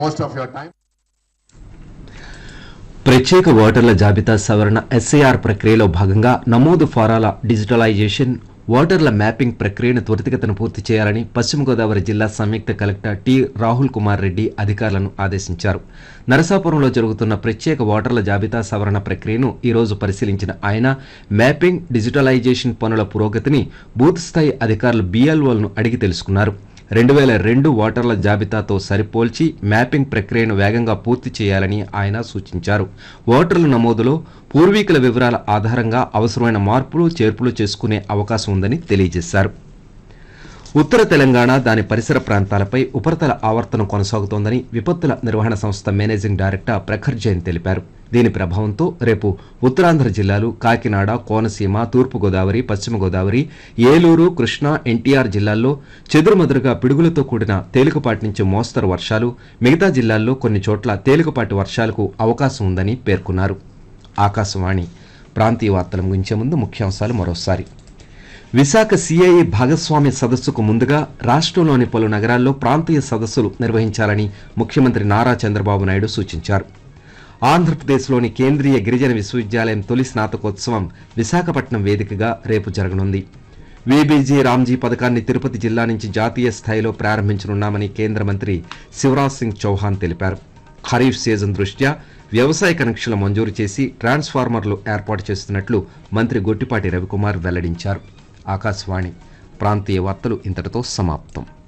most of your time. ప్రత్యేక ఓటర్ల జాబితా సవరణ ఎస్ఐఆర్ ప్రక్రియలో భాగంగా నమోదు ఫారాల డిజిటలైజేషన్ ఓటర్ల మ్యాపింగ్ ప్రక్రియను త్వరితగతిన పూర్తి చేయాలని పశ్చిమ గోదావరి జిల్లా సంయుక్త కలెక్టర్ టి రాహుల్ కుమార్ రెడ్డి అధికారులను ఆదేశించారు నరసాపురంలో జరుగుతున్న ప్రత్యేక ఓటర్ల జాబితా సవరణ ప్రక్రియను ఈరోజు పరిశీలించిన ఆయన మ్యాపింగ్ డిజిటలైజేషన్ పనుల పురోగతిని బూత్ స్థాయి అధికారులు బీఎల్ఓలను అడిగి తెలుసుకున్నారు రెండు వేల రెండు ఓటర్ల జాబితాతో సరిపోల్చి మ్యాపింగ్ ప్రక్రియను వేగంగా పూర్తి చేయాలని ఆయన సూచించారు ఓటర్ల నమోదులో పూర్వీకుల వివరాల ఆధారంగా అవసరమైన మార్పులు చేర్పులు చేసుకునే అవకాశం ఉందని తెలియజేశారు ఉత్తర తెలంగాణ దాని పరిసర ప్రాంతాలపై ఉపరితల ఆవర్తనం కొనసాగుతోందని విపత్తుల నిర్వహణ సంస్థ మేనేజింగ్ డైరెక్టర్ ప్రఖర్ జైన్ తెలిపారు దీని ప్రభావంతో రేపు ఉత్తరాంధ్ర జిల్లాలు కాకినాడ కోనసీమ తూర్పుగోదావరి పశ్చిమ గోదావరి ఏలూరు కృష్ణా ఎన్టీఆర్ జిల్లాల్లో చెదురుమదురుగా పిడుగులతో కూడిన తేలికపాటి నుంచి మోస్తరు వర్షాలు మిగతా జిల్లాల్లో కొన్ని చోట్ల తేలికపాటి వర్షాలకు అవకాశం ఉందని పేర్కొన్నారు ఆకాశవాణి ప్రాంతీయ వార్తల ముగించే ముందు ముఖ్యాంశాలు మరోసారి విశాఖ సిఐఏ భాగస్వామ్య సదస్సుకు ముందుగా రాష్ట్రంలోని పలు నగరాల్లో ప్రాంతీయ సదస్సులు నిర్వహించాలని ముఖ్యమంత్రి నారా చంద్రబాబు నాయుడు సూచించారు ఆంధ్రప్రదేశ్లోని కేంద్రీయ గిరిజన విశ్వవిద్యాలయం తొలి స్నాతకోత్సవం విశాఖపట్నం వేదికగా రేపు జరగనుంది వీబీజీ రామ్జీ పథకాన్ని తిరుపతి జిల్లా నుంచి జాతీయ స్థాయిలో ప్రారంభించనున్నామని కేంద్ర మంత్రి శివరాజ్ సింగ్ చౌహాన్ తెలిపారు ఖరీఫ్ సీజన్ దృష్ట్యా వ్యవసాయ కనెక్షన్లు మంజూరు చేసి ట్రాన్స్ఫార్మర్లు ఏర్పాటు చేస్తున్నట్లు మంత్రి గొట్టిపాటి రవికుమార్ వెల్లడించారు ఆకాశవాణి ప్రాంతీయ వార్తలు ఇంతటితో సమాప్తం